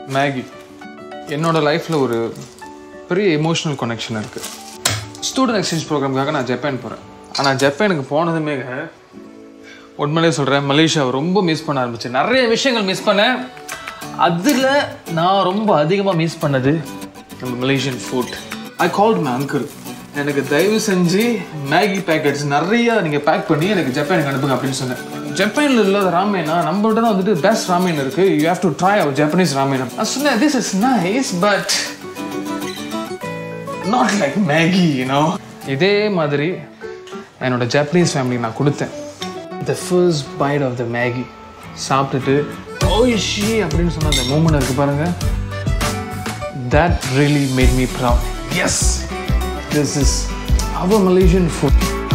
Maggi என்னோட லைஃப்பில் ஒரு பெரிய எமோஷனல் கனெக்ஷன் இருக்குது ஸ்டூடெண்ட் எக்ஸ்சேஞ்ச் ப்ரோக்ராமுக்காக நான் ஜப்பான் போகிறேன் ஆனால் ஜப்பானுக்கு போனதுமே உண்மையிலே சொல்கிறேன் மலேசியாவை ரொம்ப மிஸ் பண்ண ஆரம்பிச்சேன் நிறைய விஷயங்கள் மிஸ் பண்ணேன் அதில் நான் ரொம்ப அதிகமாக மிஸ் பண்ணது நம்ம Malaysian food I called my uncle எனக்கு தயவு செஞ்சு மேகி பேக்கெட்ஸ் நிறைய நீங்கள் பேக் பண்ணி எனக்கு ஜப்பானுக்கு அனுப்புங்க அப்படின்னு சொன்னேன் ஜப்பானில் இல்லாத ராமேனா நம்மள்ட்ட தான் வந்துட்டு பெஸ்ட் ராமேன் இருக்குது you have to try our Japanese ramen நான் சொன்னேன் this is nice but not like Maggi you know இதே மாதிரி என்னோட ஜப்பனீஸ் ஃபேமிலி நான் கொடுத்தேன் the first bite of the Maggi சாப்பிட்டுட்டு ஓய்ஷி அப்படின்னு சொன்ன அந்த மூமெண்ட் இருக்கு பாருங்க that really made me proud as this is our Malaysian food